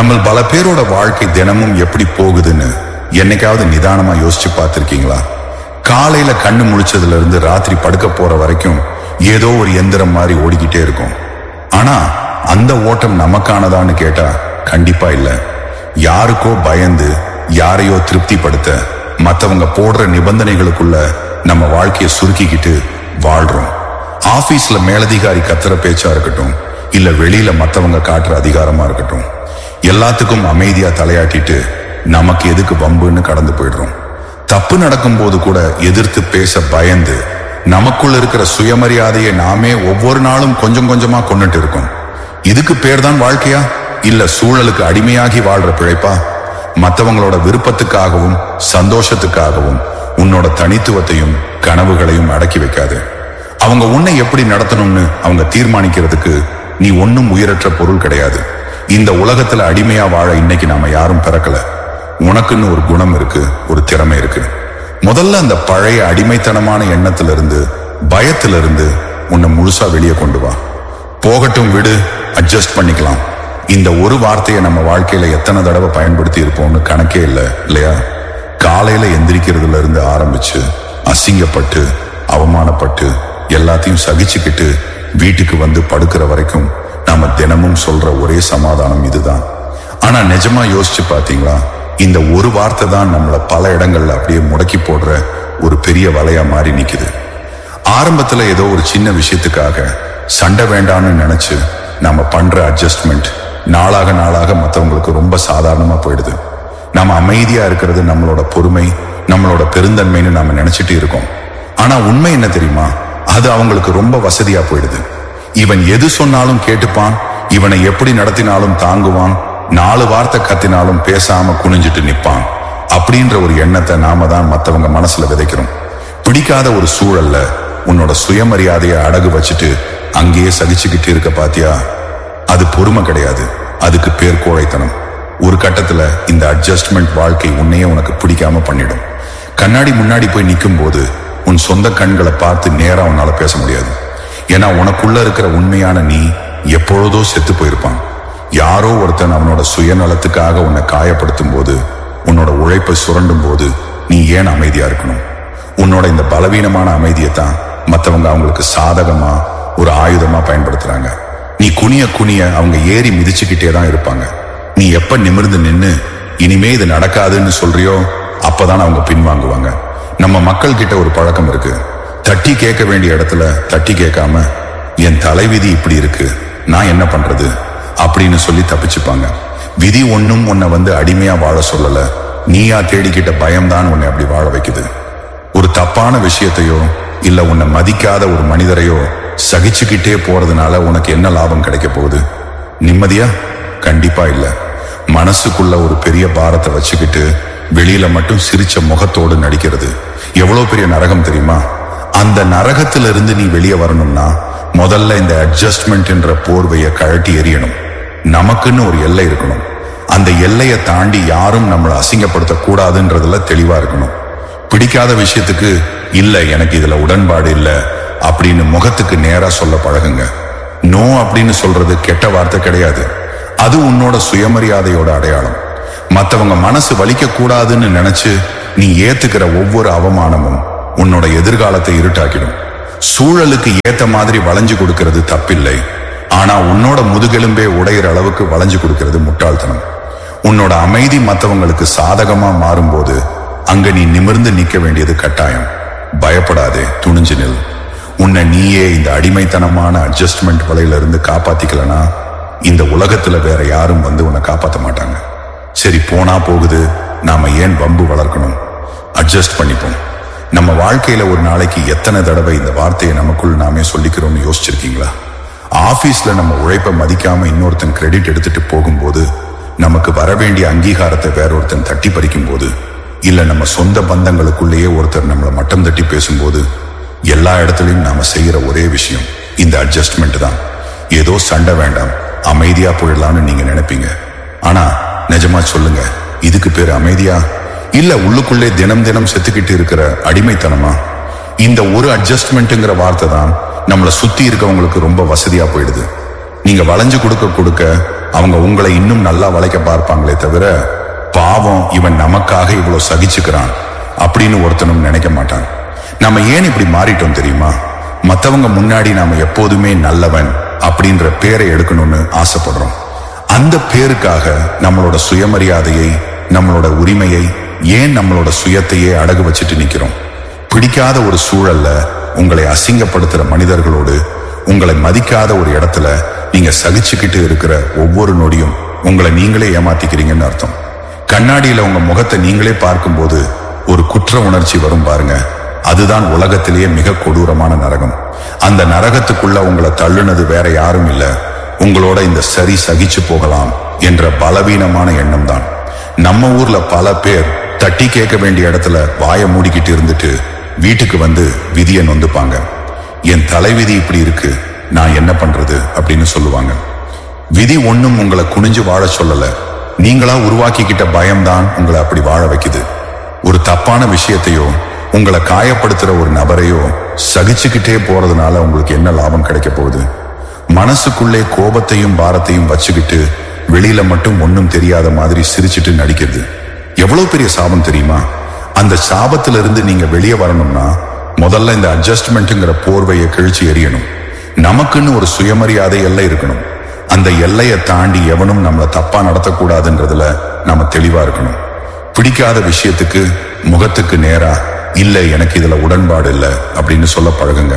நம்ம பல பேரோட வாழ்க்கை தினமும் எப்படி போகுதுன்னு என்னைக்காவது நிதானமா யோசிச்சு பார்த்திருக்கீங்களா காலையில கண்ணு முழிச்சதுல இருந்து ராத்திரி படுக்க போற வரைக்கும் ஏதோ ஒரு எந்திரம் மாதிரி ஓடிக்கிட்டே இருக்கும் ஆனா அந்த ஓட்டம் நமக்கானதான்னு கேட்டா கண்டிப்பா இல்ல யாருக்கோ பயந்து யாரையோ திருப்திப்படுத்த மத்தவங்க போடுற நிபந்தனைகளுக்குள்ள நம்ம வாழ்க்கையை சுருக்கிக்கிட்டு வாழ்றோம் ஆபீஸ்ல மேலதிகாரி கத்துற பேச்சா இருக்கட்டும் இல்ல வெளியில மத்தவங்க காட்டுற அதிகாரமா இருக்கட்டும் எல்லாத்துக்கும் அமைதியா தலையாட்டிட்டு நமக்கு எதுக்கு வம்புன்னு கடந்து போயிடுறோம் தப்பு நடக்கும்போது கூட எதிர்த்து பேச பயந்து நமக்குள்ள இருக்கிற சுயமரியாதையை நாமே ஒவ்வொரு நாளும் கொஞ்சம் கொஞ்சமா கொண்டுட்டு இருக்கோம் இதுக்கு பேர் தான் வாழ்க்கையா இல்ல சூழலுக்கு அடிமையாகி வாழ்ற பிழைப்பா மத்தவங்களோட விருப்பத்துக்காகவும் சந்தோஷத்துக்காகவும் உன்னோட தனித்துவத்தையும் கனவுகளையும் அடக்கி வைக்காது அவங்க உன்னை எப்படி நடத்தணும்னு அவங்க தீர்மானிக்கிறதுக்கு நீ ஒன்னும் உயிரற்ற பொருள் கிடையாது இந்த உலகத்துல அடிமையா வாழ இன்னைக்கு நாம யாரும் பிறக்கல உனக்குன்னு ஒரு குணம் இருக்கு ஒரு திறமை இருக்கு முதல்ல அந்த பழைய அடிமைத்தனமான எண்ணத்திலிருந்து பயத்திலிருந்து உன்னை முழுசா வெளியே கொண்டு வா போகட்டும் விடு அட்ஜஸ்ட் பண்ணிக்கலாம் இந்த ஒரு வார்த்தையை நம்ம வாழ்க்கையில எத்தனை தடவை பயன்படுத்தி இருப்போம்னு கணக்கே இல்லை இல்லையா காலையில எந்திரிக்கிறதுல இருந்து ஆரம்பிச்சு அசிங்கப்பட்டு அவமானப்பட்டு எல்லாத்தையும் சகிச்சுக்கிட்டு வீட்டுக்கு வந்து படுக்கிற வரைக்கும் நாம தினமும் சொல்ற ஒரே சமாதானம் இதுதான் ஆனா நிஜமா யோசிச்சு பாத்தீங்களா இந்த ஒரு வார்த்தை தான் நம்மள பல இடங்கள்ல அப்படியே முடக்கி போடுற ஒரு பெரிய வலையா மாறி நிக்குது ஆரம்பத்துல ஏதோ ஒரு சின்ன விஷயத்துக்காக சண்டை வேண்டாம்னு நினைச்சு நாம பண்ற அட்ஜஸ்ட்மெண்ட் நாளாக நாளாக மத்தவங்களுக்கு ரொம்ப சாதாரணமா போயிடுது நாம அமைதியா இருக்கிறது நம்மளோட பொறுமை நம்மளோட பெருந்தன்மைன்னு நாம நினைச்சிட்டு இருக்கோம் ஆனா உண்மை என்ன தெரியுமா அது அவங்களுக்கு ரொம்ப வசதியா போயிடுது இவன் எது சொன்னாலும் கேட்டுப்பான் இவனை எப்படி நடத்தினாலும் தாங்குவான் நாலு வார்த்தை கத்தினாலும் பேசாம குனிஞ்சிட்டு நிப்பான் அப்படின்ற ஒரு எண்ணத்தை நாம தான் மத்தவங்க மனசுல விதைக்கிறோம் பிடிக்காத ஒரு சூழல்ல உன்னோட சுயமரியாதையை அடகு வச்சுட்டு அங்கேயே சகிச்சுக்கிட்டு இருக்க பாத்தியா அது பொறுமை கிடையாது அதுக்கு பேர் கோழைத்தனம் ஒரு கட்டத்துல இந்த அட்ஜஸ்ட்மெண்ட் வாழ்க்கை உன்னையே உனக்கு பிடிக்காம பண்ணிடும் கண்ணாடி முன்னாடி போய் நிற்கும் போது உன் சொந்த கண்களை பார்த்து நேரா உன்னால பேச முடியாது ஏன்னா உனக்குள்ள இருக்கிற உண்மையான நீ எப்பொழுதோ செத்து போயிருப்பான் யாரோ ஒருத்தன் அவனோட சுயநலத்துக்காக உன்னை காயப்படுத்தும் போது உன்னோட உழைப்பை சுரண்டும் போது நீ ஏன் அமைதியா இருக்கணும் உன்னோட இந்த பலவீனமான அமைதியை தான் மத்தவங்க அவங்களுக்கு சாதகமா ஒரு ஆயுதமா பயன்படுத்துறாங்க நீ குனிய குனிய அவங்க ஏறி மிதிச்சுக்கிட்டே தான் இருப்பாங்க நீ எப்ப நிமிர்ந்து நின்னு இனிமே இது நடக்காதுன்னு சொல்றியோ அப்பதான் அவங்க பின்வாங்குவாங்க நம்ம மக்கள் கிட்ட ஒரு பழக்கம் இருக்கு தட்டி கேட்க வேண்டிய இடத்துல தட்டி கேட்காம என் தலைவிதி இப்படி இருக்கு நான் என்ன பண்றது அப்படின்னு சொல்லி தப்பிச்சுப்பாங்க விதி ஒண்ணும் உன்னை வந்து அடிமையா வாழ சொல்லல நீயா தேடிக்கிட்ட பயம்தான் உன்னை அப்படி வாழ வைக்குது ஒரு தப்பான விஷயத்தையோ இல்ல உன்னை மதிக்காத ஒரு மனிதரையோ சகிச்சுக்கிட்டே போறதுனால உனக்கு என்ன லாபம் கிடைக்க போகுது நிம்மதியா கண்டிப்பா இல்ல மனசுக்குள்ள ஒரு பெரிய பாரத்தை வச்சுக்கிட்டு வெளியில மட்டும் சிரிச்ச முகத்தோடு நடிக்கிறது எவ்வளவு பெரிய நரகம் தெரியுமா அந்த நரகத்திலிருந்து நீ வெளியே வரணும்னா முதல்ல இந்த அட்ஜஸ்ட்மெண்ட் என்ற போர்வையை கழட்டி எறியணும் நமக்குன்னு ஒரு எல்லை இருக்கணும் அந்த எல்லையை தாண்டி யாரும் நம்மளை அசிங்கப்படுத்த கூடாதுன்றதுல தெளிவா இருக்கணும் பிடிக்காத விஷயத்துக்கு இல்ல எனக்கு இதுல உடன்பாடு இல்ல அப்படின்னு முகத்துக்கு நேரா சொல்ல பழகுங்க நோ அப்படின்னு சொல்றது கெட்ட வார்த்தை கிடையாது அது உன்னோட சுயமரியாதையோட அடையாளம் மத்தவங்க மனசு வலிக்க கூடாதுன்னு நினைச்சு நீ ஏத்துக்கிற ஒவ்வொரு அவமானமும் உன்னோட எதிர்காலத்தை இருட்டாக்கிடும் சூழலுக்கு ஏத்த மாதிரி வளைஞ்சு கொடுக்கிறது தப்பில்லை ஆனா உன்னோட முதுகெலும்பே உடையிற அளவுக்கு வளைஞ்சு கொடுக்கிறது முட்டாள்தனம் உன்னோட அமைதி மத்தவங்களுக்கு சாதகமா மாறும்போது அங்க நீ நிமிர்ந்து நிக்க வேண்டியது கட்டாயம் பயப்படாதே துணிஞ்சு நில் உன்னை நீயே இந்த அடிமைத்தனமான அட்ஜஸ்ட்மெண்ட் வலையில இருந்து காப்பாத்திக்கலனா இந்த உலகத்துல வேற யாரும் வந்து உன்னை காப்பாத்த மாட்டாங்க சரி போனா போகுது நாம ஏன் வம்பு வளர்க்கணும் அட்ஜஸ்ட் பண்ணிப்போம் நம்ம வாழ்க்கையில ஒரு நாளைக்கு எத்தனை தடவை இந்த வார்த்தையை நமக்குள் நாமே சொல்லிக்கிறோம்னு யோசிச்சிருக்கீங்களா ஆபீஸ்ல நம்ம உழைப்பை மதிக்காம இன்னொருத்தன் கிரெடிட் எடுத்துட்டு போகும்போது நமக்கு வர வேண்டிய அங்கீகாரத்தை வேற ஒருத்தன் தட்டி பறிக்கும் போது இல்ல நம்ம சொந்த பந்தங்களுக்குள்ளேயே ஒருத்தர் நம்மளை மட்டம் தட்டி பேசும்போது எல்லா இடத்துலயும் நாம செய்யற ஒரே விஷயம் இந்த அட்ஜஸ்ட்மெண்ட் தான் ஏதோ சண்டை வேண்டாம் அமைதியா போயிடலாம்னு நீங்க நினைப்பீங்க ஆனா நிஜமா சொல்லுங்க இதுக்கு பேர் அமைதியா இல்ல உள்ளுக்குள்ளே தினம் தினம் செத்துக்கிட்டு இருக்கிற அடிமைத்தனமா இந்த ஒரு அட்ஜஸ்ட்மெண்ட்டுங்கிற வார்த்தை தான் நம்மளை சுத்தி இருக்கவங்களுக்கு ரொம்ப வசதியா போயிடுது நீங்க வளைஞ்சு கொடுக்க கொடுக்க அவங்க உங்களை இன்னும் நல்லா வளைக்க பார்ப்பாங்களே தவிர பாவம் இவன் நமக்காக இவ்வளவு சகிச்சுக்கிறான் அப்படின்னு ஒருத்தனும் நினைக்க மாட்டான் நம்ம ஏன் இப்படி மாறிட்டோம் தெரியுமா மத்தவங்க முன்னாடி நாம எப்போதுமே நல்லவன் அப்படின்ற பேரை எடுக்கணும்னு ஆசைப்படுறோம் அந்த பேருக்காக நம்மளோட சுயமரியாதையை நம்மளோட உரிமையை ஏன் நம்மளோட சுயத்தையே அடகு வச்சுட்டு நிக்கிறோம் பிடிக்காத ஒரு சூழல்ல உங்களை அசிங்கப்படுத்துற மனிதர்களோடு உங்களை மதிக்காத ஒரு இடத்துல நீங்க சகிச்சுக்கிட்டு இருக்கிற ஒவ்வொரு நொடியும் உங்களை நீங்களே ஏமாத்திக்கிறீங்கன்னு அர்த்தம் கண்ணாடியில உங்க முகத்தை நீங்களே பார்க்கும்போது ஒரு குற்ற உணர்ச்சி வரும் பாருங்க அதுதான் உலகத்திலேயே மிக கொடூரமான நரகம் அந்த நரகத்துக்குள்ள உங்களை தள்ளுனது வேற யாரும் இல்ல உங்களோட இந்த சரி சகிச்சு போகலாம் என்ற பலவீனமான எண்ணம் தான் நம்ம ஊர்ல பல பேர் தட்டி கேட்க வேண்டிய இடத்துல வாயை மூடிக்கிட்டு இருந்துட்டு வீட்டுக்கு வந்து விதியை நொந்துப்பாங்க என் தலைவிதி இப்படி இருக்கு நான் என்ன பண்றது அப்படின்னு சொல்லுவாங்க விதி ஒண்ணும் உங்களை குனிஞ்சு வாழ சொல்லல நீங்களா உருவாக்கிக்கிட்ட பயம்தான் உங்களை அப்படி வாழ வைக்குது ஒரு தப்பான விஷயத்தையோ உங்களை காயப்படுத்துற ஒரு நபரையோ சகிச்சுக்கிட்டே போறதுனால உங்களுக்கு என்ன லாபம் கிடைக்க போகுது மனசுக்குள்ளே கோபத்தையும் பாரத்தையும் வச்சுக்கிட்டு வெளியில மட்டும் ஒண்ணும் தெரியாத மாதிரி சிரிச்சிட்டு நடிக்கிறது எவ்வளவு பெரிய சாபம் தெரியுமா அந்த சாபத்துல இருந்து நீங்க வெளியே வரணும்னா முதல்ல இந்த அட்ஜஸ்ட்மெண்ட்ங்கிற போர்வையை கிழிச்சு எறியணும் நமக்குன்னு ஒரு சுயமரியாதை எல்லை இருக்கணும் அந்த எல்லையை தாண்டி எவனும் நம்மளை தப்பா நடத்தக்கூடாதுன்றதுல நாம தெளிவா இருக்கணும் பிடிக்காத விஷயத்துக்கு முகத்துக்கு நேரா இல்ல எனக்கு இதுல உடன்பாடு இல்ல அப்படின்னு சொல்ல பழகுங்க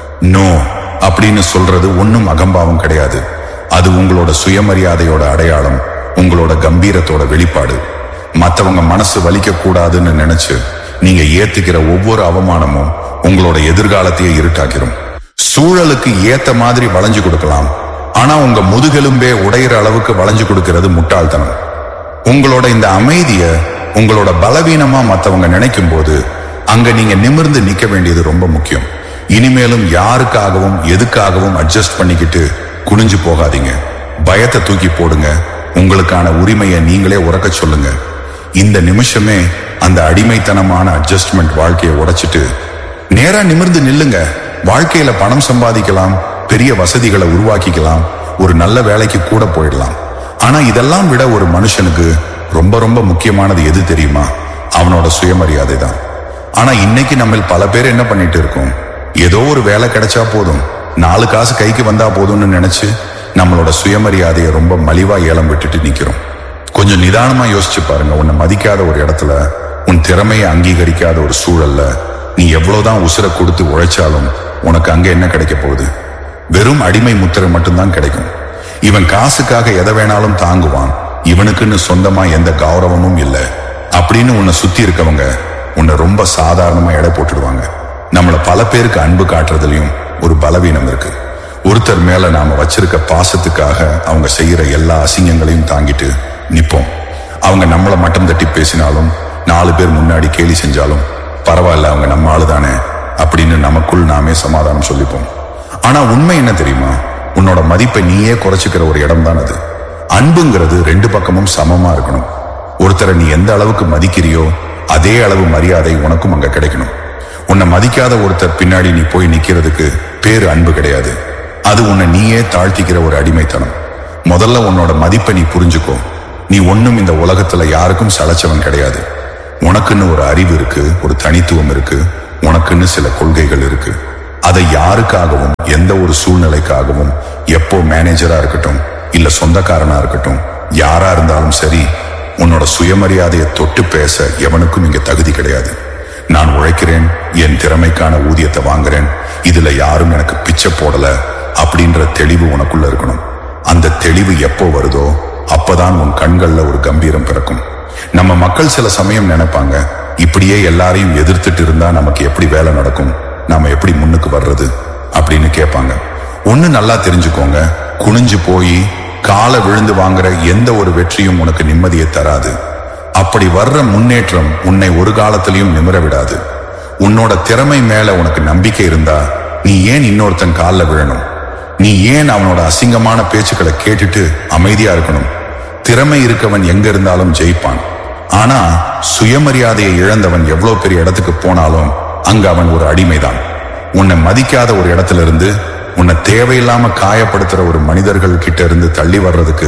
நோ அப்படின்னு சொல்றது ஒன்னும் அகம்பாவம் கிடையாது அது உங்களோட சுயமரியாதையோட அடையாளம் உங்களோட கம்பீரத்தோட வெளிப்பாடு மத்தவங்க மனசு வலிக்க கூடாதுன்னு நினைச்சு நீங்க ஏத்துக்கிற ஒவ்வொரு அவமானமும் உங்களோட எதிர்காலத்தையே இருட்டாக்கிரும் சூழலுக்கு ஏத்த மாதிரி வளைஞ்சு கொடுக்கலாம் ஆனா உங்க முதுகெலும்பே உடையிற அளவுக்கு வளைஞ்சு கொடுக்கிறது முட்டாள்தனம் உங்களோட இந்த அமைதிய உங்களோட பலவீனமா மத்தவங்க நினைக்கும் போது அங்க நீங்க நிமிர்ந்து நிக்க வேண்டியது ரொம்ப முக்கியம் இனிமேலும் யாருக்காகவும் எதுக்காகவும் அட்ஜஸ்ட் பண்ணிக்கிட்டு குனிஞ்சு போகாதீங்க பயத்தை தூக்கி போடுங்க உங்களுக்கான உரிமையை நீங்களே உறக்க சொல்லுங்க இந்த நிமிஷமே அந்த அடிமைத்தனமான அட்ஜஸ்ட்மெண்ட் வாழ்க்கையை உடைச்சிட்டு நேரா நிமிர்ந்து நில்லுங்க வாழ்க்கையில பணம் சம்பாதிக்கலாம் பெரிய வசதிகளை உருவாக்கிக்கலாம் ஒரு நல்ல வேலைக்கு கூட போயிடலாம் ஆனா இதெல்லாம் விட ஒரு மனுஷனுக்கு ரொம்ப ரொம்ப முக்கியமானது எது தெரியுமா அவனோட சுயமரியாதை தான் ஆனா இன்னைக்கு நம்ம பல பேர் என்ன பண்ணிட்டு இருக்கோம் ஏதோ ஒரு வேலை கிடைச்சா போதும் நாலு காசு கைக்கு வந்தா போதும்னு நினைச்சு நம்மளோட சுயமரியாதையை ரொம்ப மலிவா ஏலம் விட்டுட்டு நிக்கிறோம் கொஞ்சம் நிதானமா யோசிச்சு பாருங்க உன்னை மதிக்காத ஒரு இடத்துல உன் திறமையை அங்கீகரிக்காத ஒரு சூழல்ல நீ எவ்வளவுதான் உசுரை கொடுத்து உழைச்சாலும் உனக்கு அங்க என்ன கிடைக்க போகுது வெறும் அடிமை முத்திரை மட்டும்தான் கிடைக்கும் இவன் காசுக்காக எதை வேணாலும் தாங்குவான் இவனுக்குன்னு சொந்தமா எந்த கௌரவமும் இல்லை அப்படின்னு உன்னை சுத்தி இருக்கவங்க உன்னை ரொம்ப சாதாரணமா எடை போட்டுடுவாங்க நம்மள பல பேருக்கு அன்பு காட்டுறதுலயும் ஒரு பலவீனம் இருக்கு ஒருத்தர் மேல நாம வச்சிருக்க பாசத்துக்காக அவங்க செய்யற எல்லா அசிங்கங்களையும் தாங்கிட்டு நிப்போம் அவங்க நம்மள மட்டம் தட்டி பேசினாலும் நாலு பேர் முன்னாடி கேலி செஞ்சாலும் பரவாயில்ல அவங்க நம்ம ஆளுதானே அப்படின்னு நமக்குள் நாமே சமாதானம் சொல்லிப்போம் ஆனா உண்மை என்ன தெரியுமா உன்னோட மதிப்பை நீயே குறைச்சிக்கிற ஒரு இடம் தான் அது அன்புங்கிறது ரெண்டு பக்கமும் சமமா இருக்கணும் ஒருத்தரை நீ எந்த அளவுக்கு மதிக்கிறியோ அதே அளவு மரியாதை உனக்கும் அங்க கிடைக்கணும் உன்னை மதிக்காத ஒருத்தர் பின்னாடி நீ போய் நிக்கிறதுக்கு பேரு அன்பு கிடையாது அது உன்னை நீயே தாழ்த்திக்கிற ஒரு அடிமைத்தனம் முதல்ல உன்னோட மதிப்பை நீ புரிஞ்சுக்கோ நீ ஒண்ணும் இந்த உலகத்துல யாருக்கும் சளைச்சவன் கிடையாது உனக்குன்னு ஒரு அறிவு இருக்கு ஒரு தனித்துவம் இருக்கு உனக்குன்னு சில கொள்கைகள் இருக்கு அதை யாருக்காகவும் எந்த ஒரு சூழ்நிலைக்காகவும் எப்போ மேனேஜரா இருக்கட்டும் இல்ல சொந்தக்காரனா இருக்கட்டும் யாரா இருந்தாலும் சரி உன்னோட சுயமரியாதையை தொட்டு பேச எவனுக்கும் இங்க தகுதி கிடையாது நான் உழைக்கிறேன் என் திறமைக்கான ஊதியத்தை வாங்குறேன் இதுல யாரும் எனக்கு பிச்சை போடல அப்படின்ற தெளிவு உனக்குள்ள இருக்கணும் அந்த தெளிவு எப்போ வருதோ அப்பதான் உன் கண்கள்ல ஒரு கம்பீரம் பிறக்கும் நம்ம மக்கள் சில சமயம் நினைப்பாங்க இப்படியே எல்லாரையும் எதிர்த்துட்டு இருந்தா நமக்கு எப்படி வேலை நடக்கும் நாம எப்படி முன்னுக்கு வர்றது அப்படின்னு கேட்பாங்க ஒண்ணு நல்லா தெரிஞ்சுக்கோங்க குனிஞ்சு போய் காலை விழுந்து வாங்குற எந்த ஒரு வெற்றியும் உனக்கு நிம்மதியை தராது அப்படி வர்ற முன்னேற்றம் உன்னை ஒரு காலத்திலையும் நிமிர விடாது உன்னோட திறமை மேல உனக்கு நம்பிக்கை இருந்தா நீ ஏன் இன்னொருத்தன் காலில் விழணும் நீ ஏன் அவனோட அசிங்கமான பேச்சுக்களை கேட்டுட்டு அமைதியா இருக்கணும் திறமை இருக்கவன் எங்க இருந்தாலும் ஜெயிப்பான் ஆனா சுயமரியாதையை இழந்தவன் எவ்வளவு பெரிய இடத்துக்கு போனாலும் அங்க அவன் ஒரு அடிமைதான் உன்னை மதிக்காத ஒரு இடத்துல இருந்து உன்னை தேவையில்லாம காயப்படுத்துற ஒரு மனிதர்கள் கிட்ட இருந்து தள்ளி வர்றதுக்கு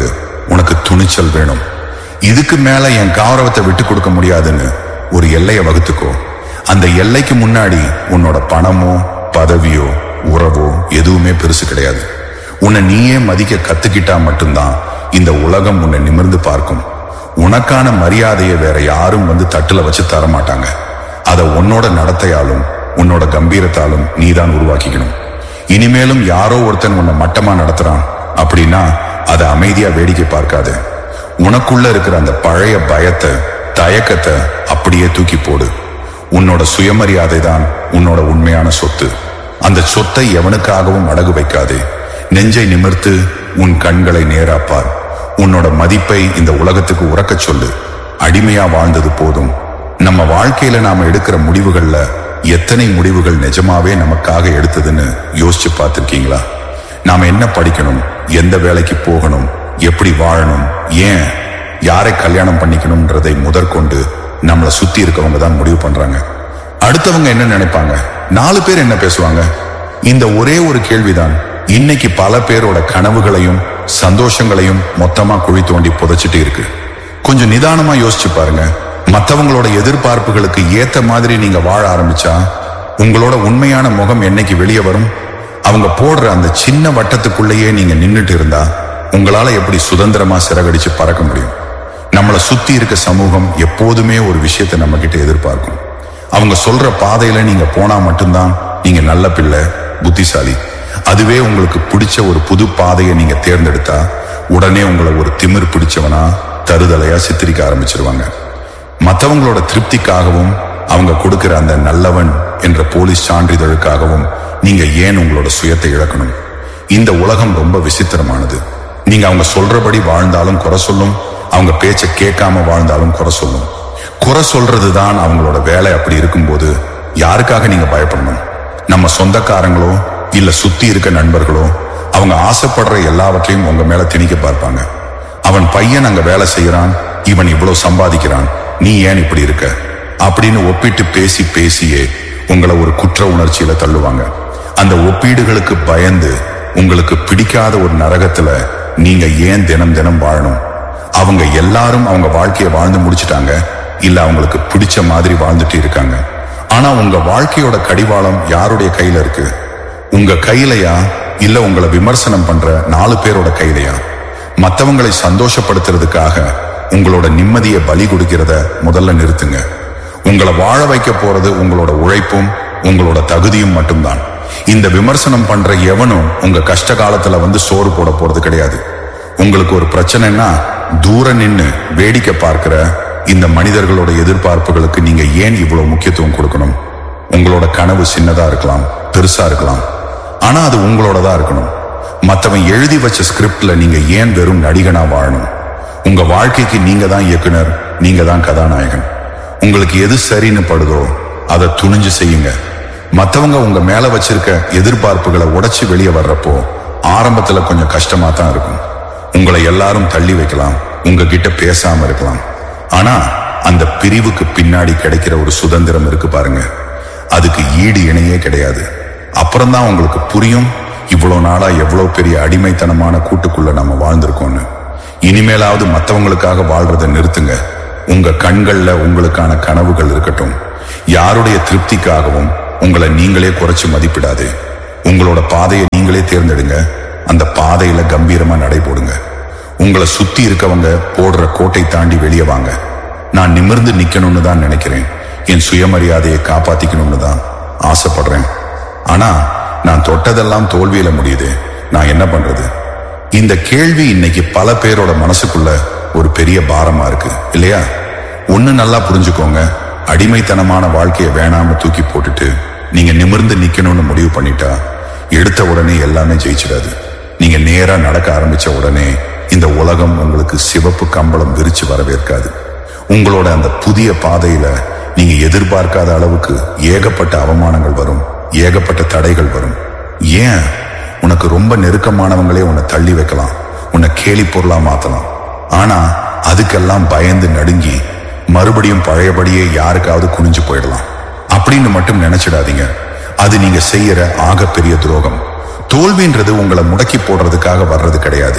உனக்கு துணிச்சல் வேணும் இதுக்கு மேல என் கௌரவத்தை விட்டு கொடுக்க முடியாதுன்னு ஒரு எல்லையை வகுத்துக்கோ அந்த எல்லைக்கு முன்னாடி உன்னோட பணமோ பதவியோ உறவோ எதுவுமே பெருசு கிடையாது உன்னை நீயே மதிக்க கத்துக்கிட்டா மட்டும்தான் இந்த உலகம் உன்னை நிமிர்ந்து பார்க்கும் உனக்கான மரியாதையை வேற யாரும் வந்து தட்டுல வச்சு தர மாட்டாங்க அதை உன்னோட நடத்தையாலும் உன்னோட கம்பீரத்தாலும் நீதான் உருவாக்கிக்கணும் இனிமேலும் யாரோ ஒருத்தன் உன்னை மட்டமா நடத்துறான் அப்படின்னா அதை அமைதியா வேடிக்கை பார்க்காத உனக்குள்ள இருக்கிற அந்த பழைய பயத்தை தயக்கத்தை அப்படியே தூக்கி போடு உன்னோட சுயமரியாதை தான் உன்னோட உண்மையான சொத்து அந்த சொத்தை எவனுக்காகவும் அடகு வைக்காதே நெஞ்சை நிமிர்த்து உன் கண்களை நேராப்பார் உன்னோட மதிப்பை இந்த உலகத்துக்கு உறக்கச் சொல்லு அடிமையா வாழ்ந்தது போதும் நம்ம வாழ்க்கையில நாம எடுக்கிற முடிவுகள்ல எத்தனை முடிவுகள் நிஜமாவே நமக்காக எடுத்ததுன்னு யோசிச்சு பார்த்திருக்கீங்களா நாம என்ன படிக்கணும் எந்த வேலைக்கு போகணும் எப்படி வாழணும் ஏன் யாரை கல்யாணம் பண்ணிக்கணும்ன்றதை முதற்கொண்டு நம்மளை சுத்தி இருக்கவங்க தான் முடிவு பண்றாங்க அடுத்தவங்க என்ன நினைப்பாங்க நாலு பேர் என்ன பேசுவாங்க இந்த ஒரே ஒரு கேள்விதான் இன்னைக்கு பல பேரோட கனவுகளையும் சந்தோஷங்களையும் மொத்தமா குழி தோண்டி புதைச்சிட்டு இருக்கு கொஞ்சம் நிதானமா யோசிச்சு பாருங்க மத்தவங்களோட எதிர்பார்ப்புகளுக்கு ஏத்த மாதிரி நீங்க வாழ ஆரம்பிச்சா உங்களோட உண்மையான முகம் என்னைக்கு வெளியே வரும் அவங்க போடுற அந்த சின்ன வட்டத்துக்குள்ளேயே நீங்க நின்னுட்டு இருந்தா உங்களால எப்படி சுதந்திரமா சிறகடிச்சு பறக்க முடியும் நம்மளை சுத்தி இருக்க சமூகம் எப்போதுமே ஒரு விஷயத்தை நம்ம கிட்ட எதிர்பார்க்கும் அவங்க சொல்ற பாதையில நீங்க போனா மட்டும்தான் நீங்க நல்ல பிள்ளை புத்திசாலி அதுவே உங்களுக்கு பிடிச்ச ஒரு புது பாதையை நீங்க தேர்ந்தெடுத்தா உடனே உங்களை ஒரு திமிர் பிடிச்சவனா தருதலையா சித்தரிக்க ஆரம்பிச்சிருவாங்க மற்றவங்களோட திருப்திக்காகவும் அவங்க கொடுக்கிற அந்த நல்லவன் என்ற போலீஸ் சான்றிதழுக்காகவும் நீங்க ஏன் உங்களோட சுயத்தை இழக்கணும் இந்த உலகம் ரொம்ப விசித்திரமானது நீங்க அவங்க சொல்றபடி வாழ்ந்தாலும் குறை சொல்லும் அவங்க பேச்ச கேட்காம வாழ்ந்தாலும் குறை சொல்லும் குறை சொல்றது தான் அவங்களோட வேலை அப்படி இருக்கும்போது யாருக்காக நீங்க பயப்படணும் நம்ம சொந்தக்காரங்களோ இல்ல சுத்தி இருக்க நண்பர்களோ அவங்க ஆசைப்படுற எல்லாவற்றையும் உங்க மேல திணிக்க பார்ப்பாங்க அவன் பையன் அங்க வேலை செய்யறான் இவன் இவ்வளவு சம்பாதிக்கிறான் நீ ஏன் இப்படி இருக்க அப்படின்னு ஒப்பிட்டு பேசி பேசியே உங்களை ஒரு குற்ற உணர்ச்சியில தள்ளுவாங்க அந்த ஒப்பீடுகளுக்கு பயந்து உங்களுக்கு பிடிக்காத ஒரு நரகத்துல நீங்க ஏன் தினம் தினம் வாழணும் அவங்க எல்லாரும் அவங்க வாழ்க்கையை வாழ்ந்து முடிச்சிட்டாங்க இல்ல அவங்களுக்கு பிடிச்ச மாதிரி வாழ்ந்துட்டு இருக்காங்க ஆனா உங்க வாழ்க்கையோட கடிவாளம் யாருடைய கையில இருக்கு உங்க கையிலையா இல்ல உங்களை விமர்சனம் பண்ற நாலு பேரோட கையிலையா மத்தவங்களை சந்தோஷப்படுத்துறதுக்காக உங்களோட நிம்மதியை பலி கொடுக்கிறத முதல்ல நிறுத்துங்க உங்களை வாழ வைக்க போறது உங்களோட உழைப்பும் உங்களோட தகுதியும் மட்டும்தான் இந்த விமர்சனம் பண்ற எவனும் உங்க கஷ்ட காலத்துல வந்து சோறு போட போறது கிடையாது உங்களுக்கு ஒரு பிரச்சனைன்னா தூர நின்னு வேடிக்கை பார்க்கிற இந்த மனிதர்களோட எதிர்பார்ப்புகளுக்கு நீங்க ஏன் இவ்வளவு முக்கியத்துவம் கொடுக்கணும் உங்களோட கனவு சின்னதா இருக்கலாம் பெருசா இருக்கலாம் ஆனா அது உங்களோடதா இருக்கணும் மத்தவன் எழுதி வச்ச ஸ்கிரிப்ட்ல நீங்க ஏன் வெறும் நடிகனா வாழணும் உங்க வாழ்க்கைக்கு நீங்க தான் இயக்குனர் நீங்க தான் கதாநாயகன் உங்களுக்கு எது சரின்னு படுதோ அதை துணிஞ்சு செய்யுங்க மத்தவங்க உங்க மேல வச்சிருக்க எதிர்பார்ப்புகளை உடைச்சு வெளியே வர்றப்போ ஆரம்பத்துல கொஞ்சம் கஷ்டமா தான் இருக்கும் உங்களை எல்லாரும் தள்ளி வைக்கலாம் உங்ககிட்ட பேசாம இருக்கலாம் ஆனா அந்த பிரிவுக்கு பின்னாடி கிடைக்கிற ஒரு சுதந்திரம் இருக்கு பாருங்க அதுக்கு ஈடு இணையே கிடையாது அப்புறம்தான் உங்களுக்கு புரியும் இவ்வளவு நாளா எவ்வளவு பெரிய அடிமைத்தனமான கூட்டுக்குள்ள நம்ம வாழ்ந்திருக்கோம்னு இனிமேலாவது மத்தவங்களுக்காக வாழ்றதை நிறுத்துங்க உங்க கண்கள்ல உங்களுக்கான கனவுகள் இருக்கட்டும் யாருடைய திருப்திக்காகவும் உங்களை நீங்களே குறைச்சு மதிப்பிடாது உங்களோட பாதையை நீங்களே தேர்ந்தெடுங்க அந்த பாதையில கம்பீரமா நடைபோடுங்க உங்களை சுத்தி இருக்கவங்க போடுற கோட்டை தாண்டி வெளியே வாங்க நான் நிமிர்ந்து நிக்கணும்னு தான் நினைக்கிறேன் என் சுயமரியாதையை காப்பாத்திக்கணும்னு தான் ஆசைப்படுறேன் ஆனா நான் தொட்டதெல்லாம் தோல்வியில முடியுது நான் என்ன பண்றது இந்த கேள்வி இன்னைக்கு பல பேரோட மனசுக்குள்ள ஒரு பெரிய பாரமா இருக்கு இல்லையா ஒண்ணு நல்லா புரிஞ்சுக்கோங்க அடிமைத்தனமான வாழ்க்கையை வேணாம தூக்கி போட்டுட்டு நீங்க நிமிர்ந்து நிக்கணும்னு முடிவு பண்ணிட்டா எடுத்த உடனே எல்லாமே ஜெயிச்சிடாது நீங்க நேரா நடக்க ஆரம்பிச்ச உடனே இந்த உலகம் உங்களுக்கு சிவப்பு கம்பளம் விரிச்சு வரவேற்காது உங்களோட அந்த புதிய பாதையில நீங்க எதிர்பார்க்காத அளவுக்கு ஏகப்பட்ட அவமானங்கள் வரும் ஏகப்பட்ட தடைகள் வரும் ஏன் உனக்கு ரொம்ப நெருக்கமானவங்களே உன்னை தள்ளி வைக்கலாம் உன்னை கேலி பொருளா மாத்தலாம் ஆனா அதுக்கெல்லாம் பயந்து நடுங்கி மறுபடியும் பழையபடியே யாருக்காவது குனிஞ்சு போயிடலாம் அப்படின்னு மட்டும் நினைச்சிடாதீங்க அது நீங்க செய்யற ஆகப்பெரிய துரோகம் தோல்வின்றது உங்களை முடக்கி போடுறதுக்காக வர்றது கிடையாது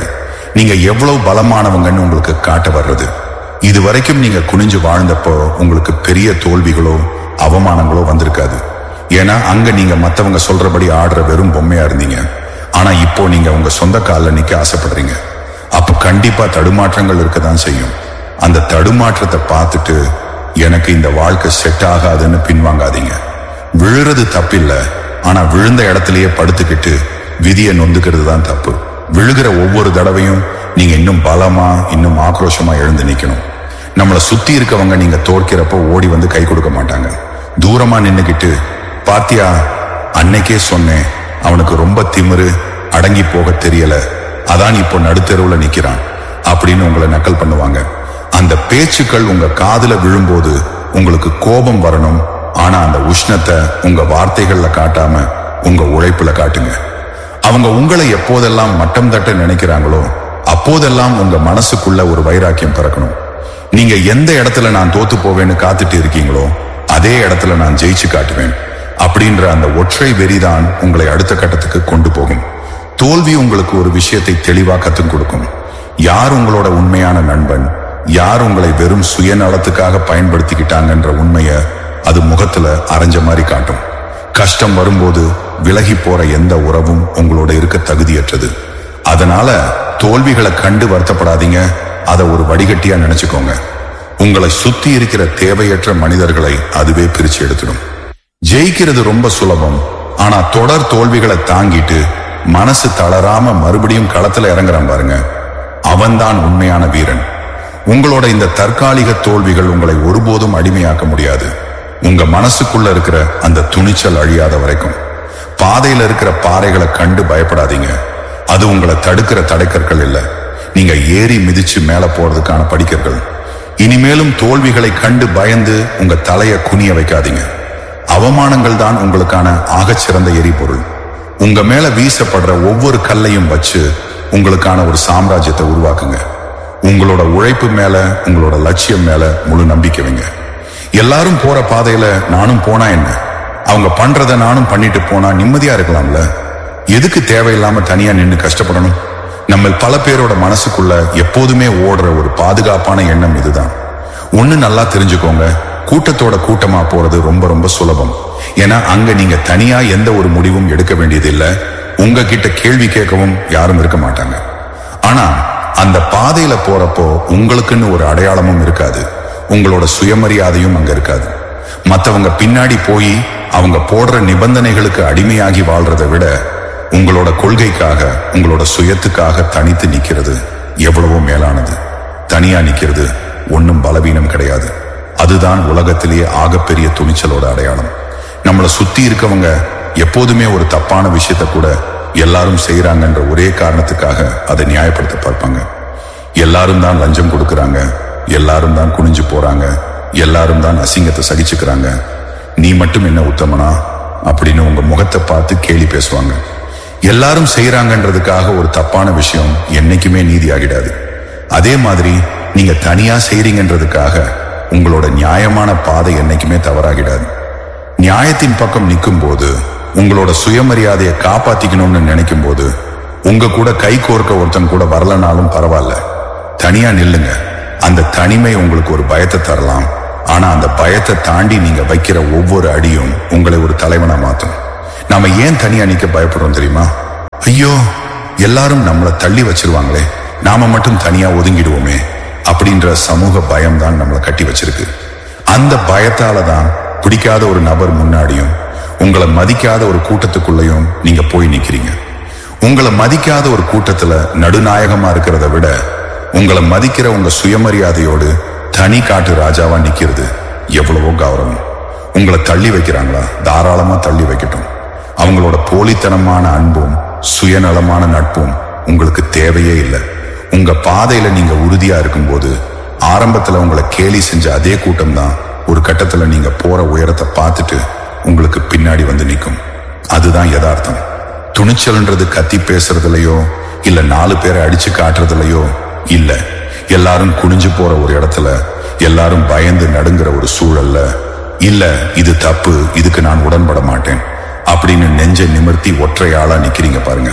நீங்க எவ்வளவு பலமானவங்கன்னு உங்களுக்கு காட்ட வர்றது இது வரைக்கும் நீங்க குனிஞ்சு வாழ்ந்தப்போ உங்களுக்கு பெரிய தோல்விகளோ அவமானங்களோ வந்திருக்காது ஏன்னா அங்க நீங்க மத்தவங்க சொல்றபடி ஆடுற வெறும் பொம்மையா இருந்தீங்க ஆனா இப்போ நீங்க உங்க சொந்த காலில் நிக்க ஆசைப்படுறீங்க அப்ப கண்டிப்பா தடுமாற்றங்கள் இருக்கதான் செய்யும் அந்த தடுமாற்றத்தை பார்த்துட்டு எனக்கு இந்த வாழ்க்கை செட் ஆகாதுன்னு பின்வாங்காதீங்க விழுறது தப்பில்ல ஆனா விழுந்த இடத்திலேயே படுத்துக்கிட்டு விதியை நொந்துக்கிறது தான் தப்பு விழுகிற ஒவ்வொரு தடவையும் நீங்க இன்னும் பலமா இன்னும் ஆக்ரோஷமா எழுந்து நிக்கணும் நம்மளை சுத்தி இருக்கவங்க நீங்க தோற்கிறப்போ ஓடி வந்து கை கொடுக்க மாட்டாங்க தூரமா நின்னுக்கிட்டு பாத்தியா அன்னைக்கே சொன்னேன் அவனுக்கு ரொம்ப திமிரு அடங்கி போக தெரியல அதான் இப்போ நடுத்தெருவுல நிக்கிறான் அப்படின்னு உங்களை நக்கல் பண்ணுவாங்க அந்த பேச்சுக்கள் உங்க காதுல விழும்போது உங்களுக்கு கோபம் வரணும் ஆனா அந்த உஷ்ணத்தை உங்க வார்த்தைகள்ல காட்டாம உங்க உழைப்புல காட்டுங்க அவங்க உங்களை எப்போதெல்லாம் மட்டம் தட்ட நினைக்கிறாங்களோ அப்போதெல்லாம் உங்க மனசுக்குள்ள ஒரு வைராக்கியம் பிறக்கணும் நீங்க எந்த இடத்துல நான் தோத்து போவேன்னு காத்துட்டு இருக்கீங்களோ அதே இடத்துல நான் ஜெயிச்சு காட்டுவேன் அப்படின்ற அந்த ஒற்றை வெறிதான் உங்களை அடுத்த கட்டத்துக்கு கொண்டு போகும் தோல்வி உங்களுக்கு ஒரு விஷயத்தை தெளிவா கத்துக் கொடுக்கும் யார் உங்களோட உண்மையான நண்பன் யார் உங்களை வெறும் சுயநலத்துக்காக பயன்படுத்திக்கிட்டாங்கன்ற உண்மைய அது முகத்துல அரைஞ்ச மாதிரி காட்டும் கஷ்டம் வரும்போது விலகி போற எந்த உறவும் உங்களோட இருக்க தகுதியற்றது அதனால தோல்விகளை கண்டு வருத்தப்படாதீங்க அதை ஒரு வடிகட்டியா நினைச்சுக்கோங்க உங்களை சுத்தி இருக்கிற தேவையற்ற மனிதர்களை அதுவே பிரிச்சு எடுத்துடும் ஜெயிக்கிறது ரொம்ப சுலபம் ஆனா தொடர் தோல்விகளை தாங்கிட்டு மனசு தளராம மறுபடியும் களத்துல இறங்குறான் பாருங்க அவன்தான் உண்மையான வீரன் உங்களோட இந்த தற்காலிக தோல்விகள் உங்களை ஒருபோதும் அடிமையாக்க முடியாது உங்க மனசுக்குள்ள இருக்கிற அந்த துணிச்சல் அழியாத வரைக்கும் பாதையில இருக்கிற பாறைகளை கண்டு பயப்படாதீங்க அது உங்களை தடுக்கிற தடைக்கற்கள் இல்ல நீங்க ஏறி மிதிச்சு மேல போறதுக்கான படிக்கற்கள் இனிமேலும் தோல்விகளை கண்டு பயந்து உங்க தலைய குனிய வைக்காதீங்க அவமானங்கள் தான் உங்களுக்கான ஆகச்சிறந்த எரிபொருள் உங்க மேல வீசப்படுற ஒவ்வொரு கல்லையும் வச்சு உங்களுக்கான ஒரு சாம்ராஜ்யத்தை உருவாக்குங்க உங்களோட உழைப்பு மேல உங்களோட லட்சியம் மேல முழு நம்பிக்கை வைங்க எல்லாரும் போற பாதையில நானும் போனா என்ன அவங்க பண்றத நானும் பண்ணிட்டு போனா நிம்மதியா இருக்கலாம்ல எதுக்கு தேவையில்லாம தனியா நின்னு கஷ்டப்படணும் நம்ம பல பேரோட மனசுக்குள்ள எப்போதுமே ஓடுற ஒரு பாதுகாப்பான எண்ணம் இதுதான் ஒண்ணு நல்லா தெரிஞ்சுக்கோங்க கூட்டத்தோட கூட்டமா போறது ரொம்ப ரொம்ப சுலபம் ஏன்னா அங்க நீங்க தனியா எந்த ஒரு முடிவும் எடுக்க வேண்டியது இல்ல உங்ககிட்ட கேள்வி கேட்கவும் யாரும் இருக்க மாட்டாங்க ஆனா அந்த பாதையில போறப்போ உங்களுக்குன்னு ஒரு அடையாளமும் இருக்காது உங்களோட சுயமரியாதையும் அங்க இருக்காது மத்தவங்க பின்னாடி போய் அவங்க போடுற நிபந்தனைகளுக்கு அடிமையாகி வாழ்றதை விட உங்களோட கொள்கைக்காக உங்களோட சுயத்துக்காக தனித்து நிக்கிறது எவ்வளவோ மேலானது தனியா நிக்கிறது ஒன்னும் பலவீனம் கிடையாது அதுதான் உலகத்திலேயே ஆகப்பெரிய துணிச்சலோட அடையாளம் நம்மளை சுத்தி இருக்கவங்க எப்போதுமே ஒரு தப்பான விஷயத்த கூட எல்லாரும் செய்யறாங்கன்ற ஒரே காரணத்துக்காக அதை நியாயப்படுத்த பார்ப்பாங்க எல்லாரும் தான் லஞ்சம் கொடுக்கறாங்க எல்லாரும் தான் குனிஞ்சு போறாங்க எல்லாரும் தான் அசிங்கத்தை சகிச்சுக்கிறாங்க நீ மட்டும் என்ன உத்தமனா அப்படின்னு உங்க முகத்தை பார்த்து கேலி பேசுவாங்க எல்லாரும் செய்யறாங்கன்றதுக்காக ஒரு தப்பான விஷயம் என்னைக்குமே நீதி ஆகிடாது அதே மாதிரி நீங்க தனியா செய்றீங்கன்றதுக்காக உங்களோட நியாயமான பாதை என்னைக்குமே தவறாகிடாது நியாயத்தின் பக்கம் நிற்கும் போது உங்களோட சுயமரியாதையை காப்பாத்திக்கணும்னு நினைக்கும் போது உங்க கூட கை கோர்க்க ஒருத்தன் கூட வரலனாலும் பரவாயில்ல தனியா நில்லுங்க அந்த தனிமை உங்களுக்கு ஒரு பயத்தை தரலாம் ஆனா அந்த பயத்தை தாண்டி நீங்க வைக்கிற ஒவ்வொரு அடியும் உங்களை ஒரு தலைவனா மாத்தும் நாம ஏன் தனியா நிக்க பயப்படுறோம் தெரியுமா ஐயோ எல்லாரும் நம்மளை தள்ளி வச்சிருவாங்களே நாம மட்டும் தனியா ஒதுங்கிடுவோமே அப்படின்ற சமூக பயம் தான் நம்மளை கட்டி வச்சிருக்கு அந்த பயத்தால தான் பிடிக்காத ஒரு நபர் முன்னாடியும் உங்களை மதிக்காத ஒரு கூட்டத்துக்குள்ளேயும் நீங்க போய் நிக்கிறீங்க உங்களை மதிக்காத ஒரு கூட்டத்துல நடுநாயகமா இருக்கிறத விட உங்களை மதிக்கிற உங்க சுயமரியாதையோடு தனி காட்டு ராஜாவா நிக்கிறது எவ்வளவோ கௌரவம் உங்களை தள்ளி வைக்கிறாங்களா தாராளமா தள்ளி வைக்கட்டும் அவங்களோட போலித்தனமான அன்பும் சுயநலமான நட்பும் உங்களுக்கு தேவையே இல்லை உங்க பாதையில நீங்க உறுதியா இருக்கும்போது ஆரம்பத்துல உங்களை கேலி செஞ்ச அதே கூட்டம் தான் ஒரு கட்டத்துல நீங்க போற உயரத்தை பார்த்துட்டு உங்களுக்கு பின்னாடி வந்து நிற்கும் அதுதான் யதார்த்தம் துணிச்சல்ன்றது கத்தி பேசுறதுலயோ இல்ல நாலு பேரை அடிச்சு காட்டுறதுலயோ இல்ல எல்லாரும் குனிஞ்சு போற ஒரு இடத்துல எல்லாரும் பயந்து நடுங்கிற ஒரு சூழல்ல இல்ல இது தப்பு இதுக்கு நான் உடன்பட மாட்டேன் அப்படின்னு நெஞ்ச நிமிர்த்தி ஒற்றை ஆளா நிக்கிறீங்க பாருங்க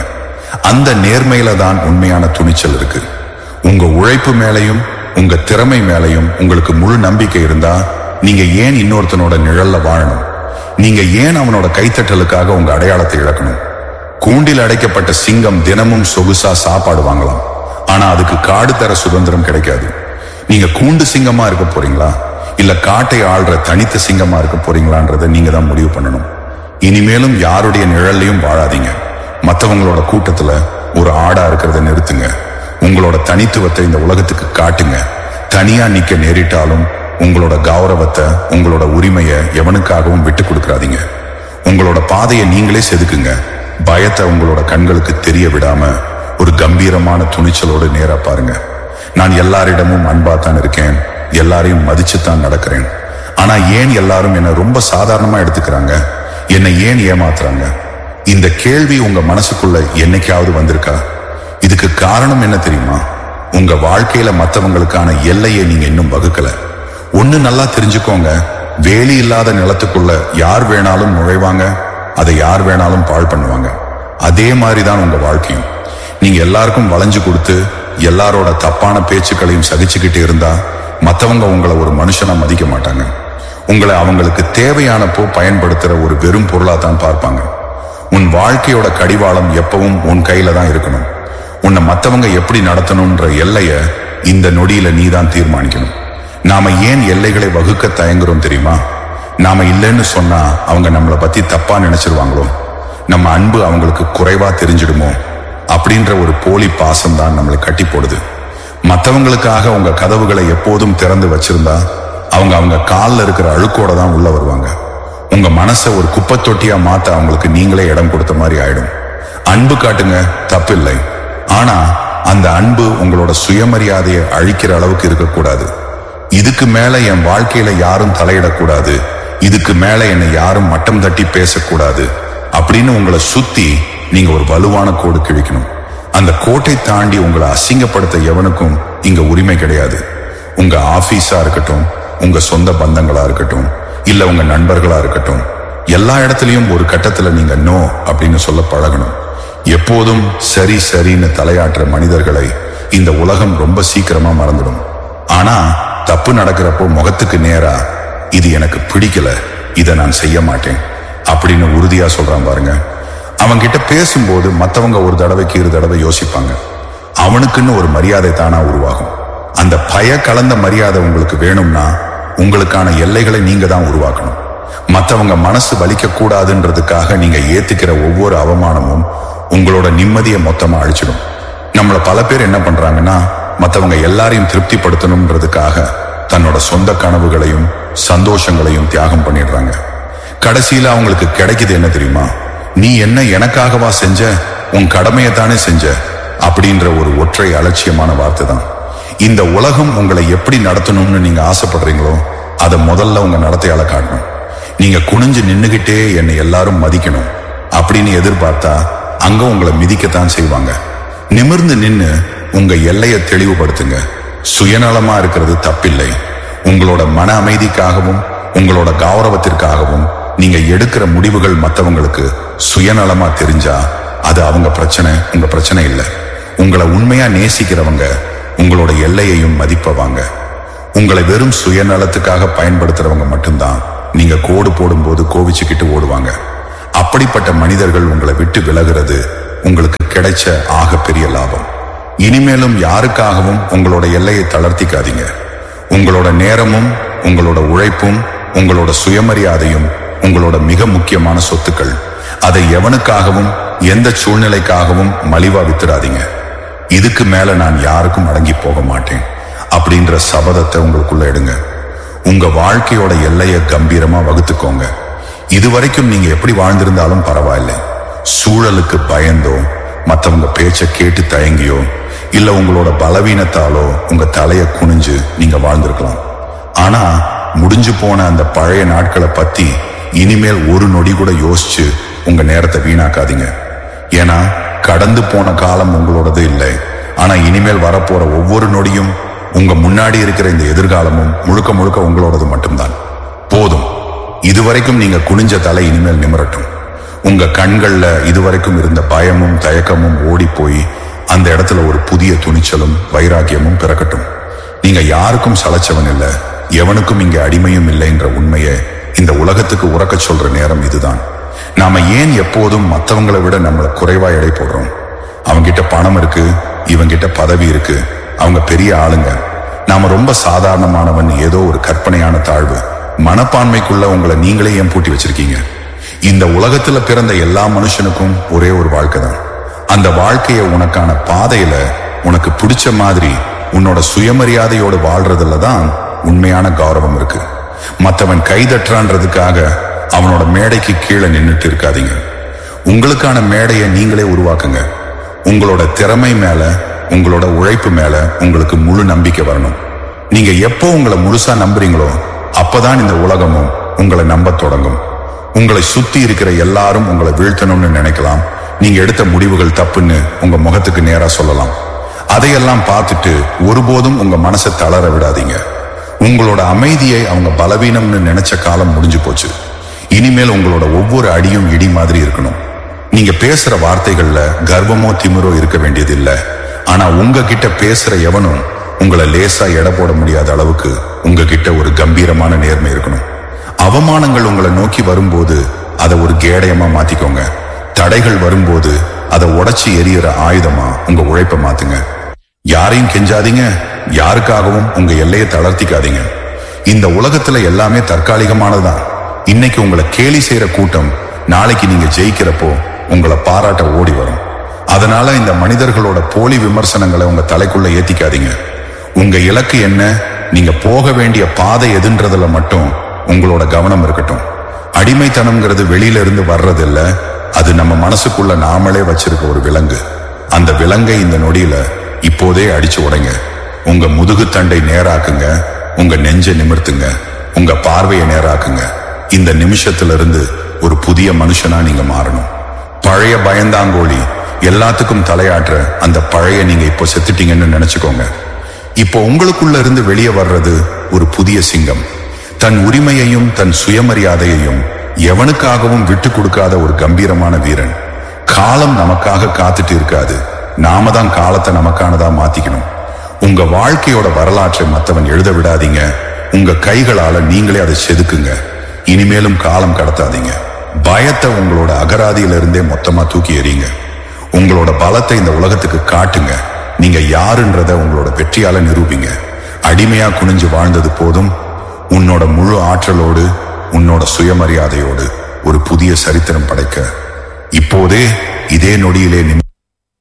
அந்த நேர்மையில தான் உண்மையான துணிச்சல் இருக்கு உங்க உழைப்பு மேலையும் உங்க திறமை மேலையும் உங்களுக்கு முழு நம்பிக்கை இருந்தா நீங்க ஏன் இன்னொருத்தனோட நிழல்ல வாழணும் நீங்க ஏன் அவனோட கைத்தட்டலுக்காக உங்க அடையாளத்தை இழக்கணும் கூண்டில் அடைக்கப்பட்ட சிங்கம் தினமும் சொகுசா சாப்பாடு வாங்கலாம் ஆனா அதுக்கு காடு தர சுதந்திரம் கிடைக்காது நீங்க கூண்டு சிங்கமா இருக்க போறீங்களா இல்ல காட்டை ஆள்ற தனித்த சிங்கமா இருக்க போறீங்களான்றதை நீங்க தான் முடிவு பண்ணணும் இனிமேலும் யாருடைய நிழல்லையும் வாழாதீங்க மத்தவங்களோட கூட்டத்துல ஒரு ஆடா இருக்கிறத நிறுத்துங்க உங்களோட தனித்துவத்தை இந்த உலகத்துக்கு காட்டுங்க தனியா நிக்க நேரிட்டாலும் உங்களோட கௌரவத்தை உங்களோட உரிமையை எவனுக்காகவும் விட்டு கொடுக்கறாதீங்க உங்களோட பாதையை நீங்களே செதுக்குங்க பயத்தை உங்களோட கண்களுக்கு தெரிய விடாம ஒரு கம்பீரமான துணிச்சலோடு நேரா பாருங்க நான் எல்லாரிடமும் அன்பா தான் இருக்கேன் எல்லாரையும் மதிச்சு தான் நடக்கிறேன் ஆனா ஏன் எல்லாரும் என்ன ரொம்ப சாதாரணமா எடுத்துக்கிறாங்க என்னை ஏன் ஏமாத்துறாங்க இந்த கேள்வி உங்க மனசுக்குள்ள என்னைக்காவது வந்திருக்கா இதுக்கு காரணம் என்ன தெரியுமா உங்க வாழ்க்கையில மத்தவங்களுக்கான எல்லையை நீங்க இன்னும் வகுக்கல ஒண்ணு நல்லா தெரிஞ்சுக்கோங்க வேலி இல்லாத நிலத்துக்குள்ள யார் வேணாலும் நுழைவாங்க அதை யார் வேணாலும் பாழ் பண்ணுவாங்க அதே மாதிரி தான் உங்க வாழ்க்கையும் நீங்க எல்லாருக்கும் வளைஞ்சு கொடுத்து எல்லாரோட தப்பான பேச்சுக்களையும் சகிச்சுக்கிட்டு இருந்தா மத்தவங்க உங்களை ஒரு மனுஷனா மதிக்க மாட்டாங்க உங்களை அவங்களுக்கு தேவையானப்போ பயன்படுத்துற ஒரு வெறும் பொருளா தான் பார்ப்பாங்க உன் வாழ்க்கையோட கடிவாளம் எப்பவும் உன் கையில தான் இருக்கணும் உன்னை மத்தவங்க எப்படி நடத்தணும்ன்ற எல்லைய இந்த நொடியில நீ தான் தீர்மானிக்கணும் நாம ஏன் எல்லைகளை வகுக்க தயங்குறோம் தெரியுமா நாம இல்லைன்னு சொன்னா அவங்க நம்மளை பத்தி தப்பா நினைச்சிருவாங்களோ நம்ம அன்பு அவங்களுக்கு குறைவா தெரிஞ்சிடுமோ அப்படின்ற ஒரு போலி பாசம் தான் நம்மளை கட்டி போடுது மத்தவங்களுக்காக உங்க கதவுகளை எப்போதும் திறந்து வச்சிருந்தா அவங்க அவங்க கால்ல இருக்கிற அழுக்கோட தான் உள்ள வருவாங்க உங்க மனசை ஒரு குப்பை தொட்டியா மாத்த அவங்களுக்கு நீங்களே இடம் கொடுத்த மாதிரி ஆயிடும் அன்பு காட்டுங்க தப்பில்லை ஆனா அந்த அன்பு உங்களோட சுயமரியாதையை அழிக்கிற அளவுக்கு இருக்கக்கூடாது இதுக்கு மேல என் வாழ்க்கையில யாரும் தலையிடக்கூடாது இதுக்கு மேல என்னை யாரும் மட்டம் தட்டி பேசக்கூடாது அப்படின்னு உங்களை சுத்தி நீங்க ஒரு வலுவான கோடு கிழிக்கணும் அந்த கோட்டை தாண்டி உங்களை அசிங்கப்படுத்த எவனுக்கும் இங்க உரிமை கிடையாது உங்க ஆபீஸா இருக்கட்டும் உங்க சொந்த பந்தங்களா இருக்கட்டும் இல்ல உங்க நண்பர்களா இருக்கட்டும் எல்லா இடத்துலயும் ஒரு கட்டத்துல நீங்க நோ அப்படின்னு சொல்ல பழகணும் எப்போதும் சரி சரின்னு தலையாட்டுற மனிதர்களை இந்த உலகம் ரொம்ப சீக்கிரமா மறந்துடும் ஆனா தப்பு நடக்கிறப்போ முகத்துக்கு நேரா இது எனக்கு பிடிக்கல இதை நான் செய்ய மாட்டேன் அப்படின்னு உறுதியா சொல்றான் பாருங்க அவங்க கிட்ட பேசும்போது மத்தவங்க ஒரு தடவைக்கு இரு தடவை யோசிப்பாங்க அவனுக்குன்னு ஒரு மரியாதை தானா உருவாகும் அந்த பய கலந்த மரியாதை உங்களுக்கு வேணும்னா உங்களுக்கான எல்லைகளை நீங்க தான் உருவாக்கணும் மத்தவங்க மனசு வலிக்க கூடாதுன்றதுக்காக நீங்க ஏத்துக்கிற ஒவ்வொரு அவமானமும் உங்களோட நிம்மதியை மொத்தமா அழிச்சிடும் நம்மள பல பேர் என்ன பண்றாங்கன்னா மத்தவங்க எல்லாரையும் திருப்திப்படுத்தணும்ன்றதுக்காக தன்னோட சொந்த கனவுகளையும் சந்தோஷங்களையும் தியாகம் பண்ணிடுறாங்க கடைசியில அவங்களுக்கு கிடைக்குது என்ன தெரியுமா நீ என்ன எனக்காகவா செஞ்ச உன் கடமையை தானே செஞ்ச அப்படின்ற ஒரு ஒற்றை அலட்சியமான வார்த்தை தான் இந்த உலகம் உங்களை எப்படி நடத்தணும்னு நீங்க ஆசைப்படுறீங்களோ அதை முதல்ல உங்க நடத்தையால காட்டணும் நீங்க குனிஞ்சு நின்னுகிட்டே என்னை எல்லாரும் மதிக்கணும் அப்படின்னு எதிர்பார்த்தா அங்க உங்களை மிதிக்கத்தான் செய்வாங்க நிமிர்ந்து நின்னு உங்க எல்லையை தெளிவுபடுத்துங்க சுயநலமா இருக்கிறது தப்பில்லை உங்களோட மன அமைதிக்காகவும் உங்களோட கௌரவத்திற்காகவும் நீங்க எடுக்கிற முடிவுகள் மத்தவங்களுக்கு சுயநலமா தெரிஞ்சா அது அவங்க பிரச்சனை உங்க பிரச்சனை இல்லை உங்களை உண்மையா நேசிக்கிறவங்க உங்களோட எல்லையையும் மதிப்பவாங்க உங்களை வெறும் சுயநலத்துக்காக பயன்படுத்துறவங்க மட்டும்தான் நீங்க கோடு போடும்போது கோவிச்சுக்கிட்டு ஓடுவாங்க அப்படிப்பட்ட மனிதர்கள் உங்களை விட்டு விலகிறது உங்களுக்கு கிடைச்ச ஆகப்பெரிய லாபம் இனிமேலும் யாருக்காகவும் உங்களோட எல்லையை தளர்த்திக்காதீங்க உங்களோட நேரமும் உங்களோட உழைப்பும் உங்களோட சுயமரியாதையும் உங்களோட மிக முக்கியமான சொத்துக்கள் அதை எவனுக்காகவும் எந்த சூழ்நிலைக்காகவும் மலிவா வித்துடாதீங்க இதுக்கு மேல நான் யாருக்கும் அடங்கி போக மாட்டேன் அப்படின்ற சபதத்தை உங்களுக்குள்ள எடுங்க உங்க வாழ்க்கையோட எல்லையை கம்பீரமா வகுத்துக்கோங்க இதுவரைக்கும் நீங்க எப்படி வாழ்ந்திருந்தாலும் பரவாயில்லை சூழலுக்கு பயந்தோ மத்தவங்க பேச்ச கேட்டு தயங்கியோ இல்ல உங்களோட பலவீனத்தாலோ உங்க தலைய குனிஞ்சு நீங்க வாழ்ந்திருக்கலாம் ஆனா முடிஞ்சு போன அந்த பழைய நாட்களை பத்தி இனிமேல் ஒரு நொடி கூட யோசிச்சு உங்க நேரத்தை வீணாக்காதீங்க ஏன்னா கடந்து போன காலம் உங்களோடது இல்லை ஆனா இனிமேல் வரப்போற ஒவ்வொரு நொடியும் உங்க முன்னாடி இருக்கிற இந்த எதிர்காலமும் முழுக்க முழுக்க உங்களோடது மட்டும்தான் போதும் இதுவரைக்கும் நீங்க குனிஞ்ச தலை இனிமேல் நிமிரட்டும் உங்க கண்கள்ல இதுவரைக்கும் இருந்த பயமும் தயக்கமும் ஓடி போய் அந்த இடத்துல ஒரு புதிய துணிச்சலும் வைராக்கியமும் பிறக்கட்டும் நீங்க யாருக்கும் சளைச்சவன் இல்ல எவனுக்கும் இங்க அடிமையும் இல்லைன்ற உண்மையை இந்த உலகத்துக்கு உறக்க சொல்ற நேரம் இதுதான் நாம ஏன் எப்போதும் மத்தவங்களை விட நம்மளை குறைவா எடை போடுறோம் அவங்கிட்ட பணம் இருக்கு இவங்கிட்ட பதவி இருக்கு அவங்க பெரிய ஆளுங்க நாம ரொம்ப சாதாரணமானவன் ஏதோ ஒரு கற்பனையான தாழ்வு மனப்பான்மைக்குள்ள உங்களை நீங்களே ஏன் பூட்டி வச்சிருக்கீங்க இந்த உலகத்துல பிறந்த எல்லா மனுஷனுக்கும் ஒரே ஒரு வாழ்க்கை தான் அந்த வாழ்க்கைய உனக்கான பாதையில உனக்கு பிடிச்ச மாதிரி உன்னோட சுயமரியாதையோட வாழ்றதுல தான் உண்மையான கௌரவம் இருக்கு மத்தவன் கைதட்டுறான்றதுக்காக அவனோட மேடைக்கு கீழே நின்னுட்டு இருக்காதீங்க உங்களுக்கான மேடையை நீங்களே உருவாக்குங்க உங்களோட திறமை மேல உங்களோட உழைப்பு மேல உங்களுக்கு முழு நம்பிக்கை வரணும் நீங்க எப்போ உங்களை முழுசா நம்புறீங்களோ அப்பதான் இந்த உலகமும் உங்களை நம்ப தொடங்கும் உங்களை சுத்தி இருக்கிற எல்லாரும் உங்களை வீழ்த்தணும்னு நினைக்கலாம் நீங்க எடுத்த முடிவுகள் தப்புன்னு உங்க முகத்துக்கு நேரா சொல்லலாம் அதையெல்லாம் பார்த்துட்டு ஒருபோதும் உங்க மனசை தளர விடாதீங்க உங்களோட அமைதியை அவங்க பலவீனம்னு நினைச்ச காலம் முடிஞ்சு போச்சு இனிமேல் உங்களோட ஒவ்வொரு அடியும் இடி மாதிரி இருக்கணும் நீங்க பேசுற வார்த்தைகள்ல கர்வமோ திமிரோ இருக்க வேண்டியது இல்ல ஆனா உங்ககிட்ட பேசுற எவனும் உங்களை லேசா எடை போட முடியாத அளவுக்கு உங்ககிட்ட ஒரு கம்பீரமான நேர்மை இருக்கணும் அவமானங்கள் உங்களை நோக்கி வரும்போது அதை ஒரு கேடயமா மாத்திக்கோங்க தடைகள் வரும்போது அதை உடைச்சு எரியிற ஆயுதமா உங்க உழைப்பை மாத்துங்க யாரையும் கெஞ்சாதீங்க யாருக்காகவும் உங்க எல்லையை தளர்த்திக்காதீங்க இந்த உலகத்துல எல்லாமே தற்காலிகமானதுதான் இன்னைக்கு உங்களை கேலி செய்யற கூட்டம் நாளைக்கு நீங்க ஜெயிக்கிறப்போ உங்களை பாராட்ட ஓடி வரும் அதனால இந்த மனிதர்களோட போலி விமர்சனங்களை உங்க தலைக்குள்ள ஏத்திக்காதீங்க உங்க இலக்கு என்ன நீங்க போக வேண்டிய பாதை எதுன்றதுல மட்டும் உங்களோட கவனம் இருக்கட்டும் அடிமைத்தனம்ங்கிறது வெளியில இருந்து வர்றதில்ல அது நம்ம மனசுக்குள்ள நாமளே வச்சிருக்க ஒரு விலங்கு அந்த விலங்கை இந்த நொடியில இப்போதே அடிச்சு உடைங்க உங்க முதுகு தண்டை நேராக்குங்க உங்க நெஞ்சை நிமிர்த்துங்க உங்க பார்வையை நேராக்குங்க இந்த நிமிஷத்துல இருந்து ஒரு புதிய மனுஷனா நீங்க மாறணும் பழைய பயந்தாங்கோழி எல்லாத்துக்கும் தலையாற்ற அந்த பழைய நீங்க இப்போ செத்துட்டீங்கன்னு நினைச்சுக்கோங்க இப்போ உங்களுக்குள்ள இருந்து வெளியே வர்றது ஒரு புதிய சிங்கம் தன் உரிமையையும் தன் சுயமரியாதையையும் எவனுக்காகவும் விட்டு கொடுக்காத ஒரு கம்பீரமான வீரன் காலம் நமக்காக காத்துட்டு இருக்காது நாம தான் காலத்தை நமக்கானதா மாத்திக்கணும் உங்க வாழ்க்கையோட வரலாற்றை மத்தவன் எழுத விடாதீங்க உங்க கைகளால நீங்களே அதை செதுக்குங்க இனிமேலும் காலம் கடத்தாதீங்க பயத்தை உங்களோட அகராதியில இருந்தே மொத்தமா தூக்கி எறிங்க உங்களோட பலத்தை இந்த உலகத்துக்கு காட்டுங்க நீங்க யாருன்றத உங்களோட வெற்றியால நிரூபிங்க அடிமையா குனிஞ்சு வாழ்ந்தது போதும் உன்னோட முழு ஆற்றலோடு உன்னோட சுயமரியாதையோடு ஒரு புதிய சரித்திரம் படைக்க இப்போதே இதே நொடியிலே நிம்ம